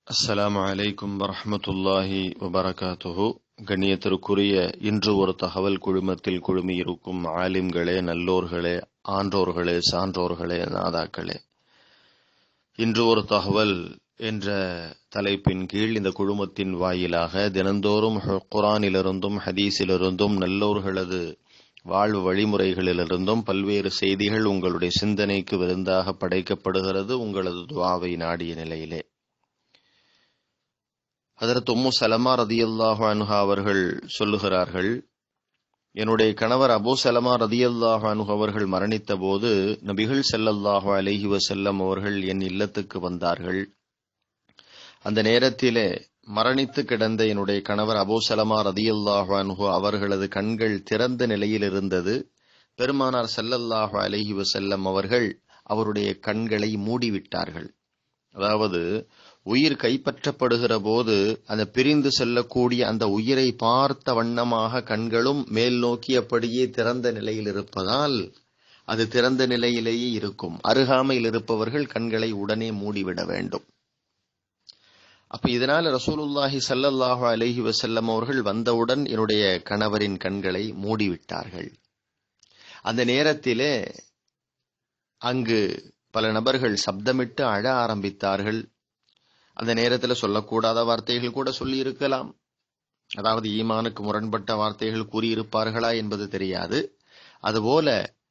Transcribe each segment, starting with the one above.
அஸ்ஸலாமு அலைக்கும் வரஹ்மத்துல்லாஹி வபரகாத்துஹு கண்ணியத்திற்குரிய இன்று ஒரு தகவல் குழுமத்தில் குழுமியிருக்கும் ஆலிம்களே நல்லோர்களே ஆன்றோர்களே சான்றோர்களே நாதாக்களே இன்று ஒரு தகவல் என்ற தலைப்பின் கீழ் இந்த குழுமத்தின் வாயிலாக தினந்தோறும் குரானிலிருந்தும் ஹதீஸிலிருந்தும் நல்லோர்களது வாழ்வு வழிமுறைகளிலிருந்தும் பல்வேறு செய்திகள் உங்களுடைய சிந்தனைக்கு விருந்தாக படைக்கப்படுகிறது உங்களது துவாவை நாடிய நிலையிலே அதற்கு உம்மு சலமா ரதியல்லாஹு அனுஹா அவர்கள் சொல்லுகிறார்கள் என்னுடைய கணவர் அபு சலமா ரதியல்லாஹு அனுஹு அவர்கள் மரணித்த போது நபிகள் செல்லல்லாஹு அலைஹி வசல்லம் அவர்கள் என் இல்லத்துக்கு வந்தார்கள் அந்த நேரத்திலே மரணித்து கிடந்த என்னுடைய கணவர் அபு சலமா ரதியல்லாஹு அனுஹு அவர்களது கண்கள் திறந்த நிலையில் இருந்தது பெருமானார் செல்லல்லாஹு அலைஹி வசல்லம் அவர்கள் அவருடைய கண்களை மூடிவிட்டார்கள் அதாவது உயிர் கைப்பற்றப்படுகிற போது அந்த பிரிந்து செல்லக்கூடிய அந்த உயிரை பார்த்த வண்ணமாக கண்களும் மேல் நோக்கியபடியே திறந்த நிலையில் இருப்பதால் அது திறந்த நிலையிலேயே இருக்கும் அருகாமையில் இருப்பவர்கள் கண்களை உடனே மூடிவிட வேண்டும் அப்ப இதனால ரசூலுல்லாஹி சல்லல்லாஹு அலஹி வசல்லம் அவர்கள் வந்தவுடன் என்னுடைய கணவரின் கண்களை மூடிவிட்டார்கள் அந்த நேரத்திலே அங்கு பல நபர்கள் சப்தமிட்டு அழ ஆரம்பித்தார்கள் அந்த நேரத்தில் சொல்லக்கூடாத வார்த்தைகள் கூட சொல்லி இருக்கலாம் அதாவது ஈமானுக்கு முரண்பட்ட வார்த்தைகள் கூறியிருப்பார்களா என்பது தெரியாது அதுபோல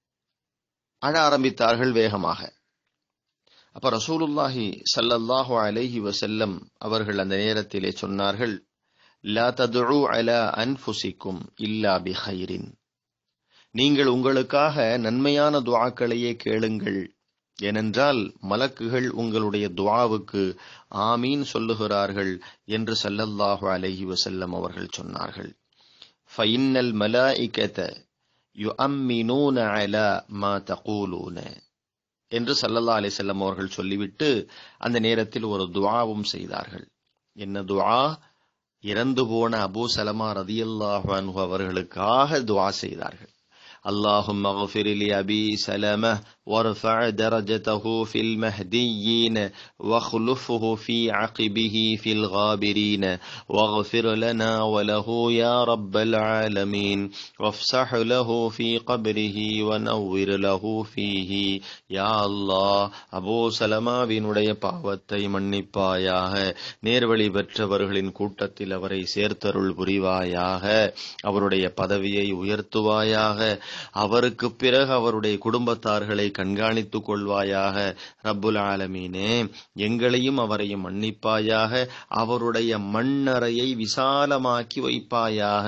அழ ஆரம்பித்தார்கள் வேகமாக அப்ப ரசூலுல்லாஹி சல்லல்லாஹு அலைஹி வசல்லம் அவர்கள் அந்த நேரத்திலே சொன்னார்கள் லா ததுஉ அலா அன்ஃபுசிக்கும் இல்லா பிஹைரின் நீங்கள் உங்களுக்காக நன்மையான துஆக்களையே கேளுங்கள் ஏனென்றால் மலக்குகள் உங்களுடைய துவாவுக்கு ஆமீன் சொல்லுகிறார்கள் என்று சல்லல்லாஹு அலஹி வசல்லம் அவர்கள் சொன்னார்கள் ஃபைன்னல் மலாயிகத யுஅம்மினூன அலா மா தகூலூன என்று சல்லல்லா அலிசல்லம் அவர்கள் சொல்லிவிட்டு அந்த நேரத்தில் ஒரு துவாவும் செய்தார்கள் என்ன துவா இறந்து போன அபூ சலமா ரதியல்லாஹு அன்ஹு அவர்களுக்காக துவா செய்தார்கள் اللهم اغفر لأبي سلمة وارفع درجته في المهديين واخلفه في عقبه في الغابرين واغفر لنا وله يا رب العالمين وافسح له في قبره ونور له فيه يا الله அபோ சலமாவினுடைய பாவத்தை மன்னிப்பாயாக நேர்வழி பெற்றவர்களின் கூட்டத்தில் அவரை சேர்த்தருள் புரிவாயாக அவருடைய பதவியை உயர்த்துவாயாக அவருக்கு பிறகு அவருடைய குடும்பத்தார்களை கண்காணித்துக் கொள்வாயாக ரப்புல் ஆலமீனே எங்களையும் அவரையும் மன்னிப்பாயாக அவருடைய மண்ணறையை விசாலமாக்கி வைப்பாயாக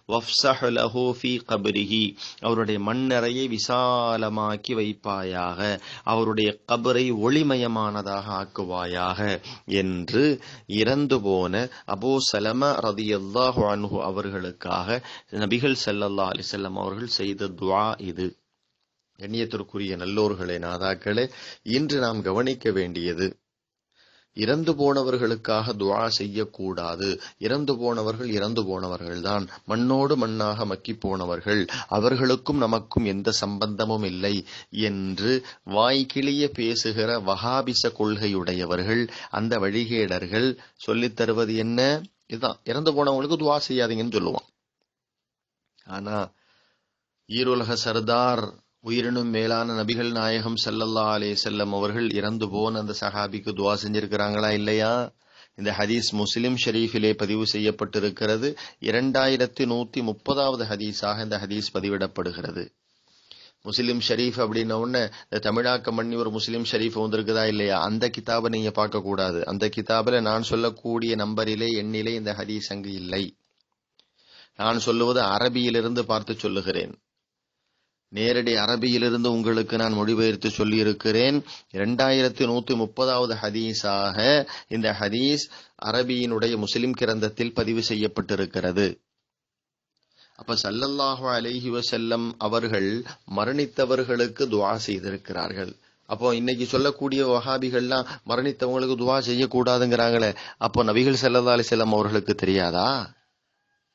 கபரிஹி அவருடைய மண்ணறையை விசாலமாக்கி வைப்பாயாக அவருடைய கபரை ஒளிமயமானதாக ஆக்குவாயாக என்று இறந்து போன அபோ சலம ரதியல்லாஹு அன்ஹு அவர்களுக்காக நபிகள் செல்லல்லா அலிசல்லம் அவர்கள் செய்த துவா இது கண்ணியத்திற்குரிய நல்லோர்களே நாதாக்களே இன்று நாம் கவனிக்க வேண்டியது இறந்து போனவர்களுக்காக துவா செய்யக்கூடாது இறந்து போனவர்கள் இறந்து போனவர்கள்தான் மண்ணோடு மண்ணாக மக்கி போனவர்கள் அவர்களுக்கும் நமக்கும் எந்த சம்பந்தமும் இல்லை என்று வாய்க்கிளிய பேசுகிற வகாபிச கொள்கையுடையவர்கள் அந்த வழிகேடர்கள் சொல்லித் தருவது என்ன இதுதான் இறந்து போனவங்களுக்கு துவா செய்யாதீங்கன்னு சொல்லுவான் ஆனா ஈருலக சர்தார் உயிரினும் மேலான நபிகள் நாயகம் சல்லல்லா அலே செல்லம் அவர்கள் இறந்து போன அந்த சஹாபிக்கு துவா செஞ்சிருக்கிறாங்களா இல்லையா இந்த ஹதீஸ் முஸ்லிம் ஷெரீஃபிலே பதிவு செய்யப்பட்டிருக்கிறது இரண்டாயிரத்தி நூத்தி முப்பதாவது ஹதீஸாக இந்த ஹதீஸ் பதிவிடப்படுகிறது முஸ்லிம் ஷரீஃப் அப்படின்ன உடனே இந்த தமிழாக்கம் பண்ணி ஒரு முஸ்லிம் ஷரீஃப் வந்திருக்குதா இல்லையா அந்த கிதாபை நீங்க பார்க்க கூடாது அந்த கிதாபில் நான் சொல்லக்கூடிய நம்பரிலே எண்ணிலே இந்த ஹதீஸ் அங்கு இல்லை நான் சொல்லுவது அரபியிலிருந்து பார்த்து சொல்லுகிறேன் நேரடி அரபியிலிருந்து உங்களுக்கு நான் மொழிபெயர்த்து சொல்லி இருக்கிறேன் இரண்டாயிரத்தி நூத்தி முப்பதாவது ஹதீஸாக இந்த ஹதீஸ் அரபியினுடைய முஸ்லிம் கிரந்தத்தில் பதிவு செய்யப்பட்டிருக்கிறது அப்ப சல்லல்லாஹு அலைஹி வசல்லம் அவர்கள் மரணித்தவர்களுக்கு துவா செய்திருக்கிறார்கள் அப்போ இன்னைக்கு சொல்லக்கூடிய வஹாபிகள்லாம் மரணித்தவங்களுக்கு துவா செய்யக்கூடாதுங்கிறாங்களே அப்போ நபிகள் சல்லா அலி செல்லம் அவர்களுக்கு தெரியாதா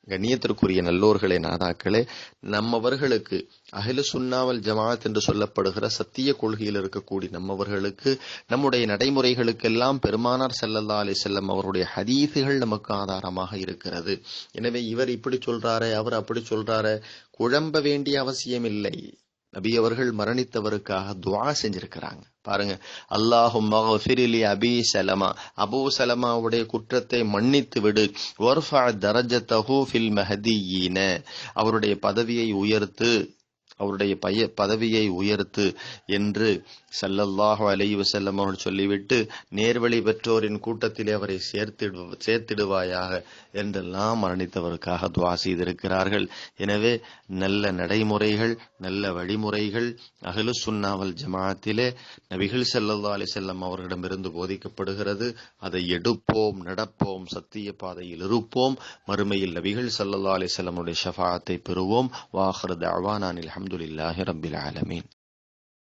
கண்ணியத்திற்குரிய நல்லோர்களே நாதாக்களே நம்மவர்களுக்கு அகில சுன்னாவல் ஜமாத் என்று சொல்லப்படுகிற சத்திய கொள்கையில் இருக்கக்கூடிய நம்மவர்களுக்கு நம்முடைய நடைமுறைகளுக்கெல்லாம் பெருமானார் ஸல்லல்லாஹு அலைஹி செல்லம் அவருடைய ஹதீஸுகள் நமக்கு ஆதாரமாக இருக்கிறது எனவே இவர் இப்படி சொல்றாரே அவர் அப்படி சொல்றாரே குழம்ப வேண்டிய அவசியம் இல்லை நபி அவர்கள் மரணித்தவருக்காக துவா செஞ்சிருக்கிறாங்க பாருங்க அல்லாஹும் மகஃபிரிலி அபி சலமா அபூ சலமாவுடைய குற்றத்தை மன்னித்து விடு வர்ஃபா தரஜத்தஹு ஃபில் மஹதியீன அவருடைய பதவியை உயர்த்து அவருடைய பய பதவியை உயர்த்து என்று சல்லல்லாஹு அலைஹி வஸல்லம் அவர்கள் சொல்லிவிட்டு நேர்வழி பெற்றோரின் கூட்டத்திலே அவரை சேர்த்திடு சேர்த்திடுவாயாக என்றெல்லாம் மரணித்தவருக்காக துவா செய்திருக்கிறார்கள் எனவே நல்ல நடைமுறைகள் நல்ல வழிமுறைகள் அகலு சுன்னாவல் ஜமாத்திலே நபிகள் ஸல்லல்லாஹு அலைஹி வஸல்லம் அவர்களிடமிருந்து போதிக்கப்படுகிறது அதை எடுப்போம் நடப்போம் சத்திய பாதையில் இருப்போம் மறுமையில் நபிகள் ஸல்லல்லாஹு அலைஹி வஸல்லமுடைய ஷஃபாஅத்தை பெறுவோம் வாஹிர் தஅவானா அல்ஹம்துலில்லாஹி ரப்பில் ஆலமீன்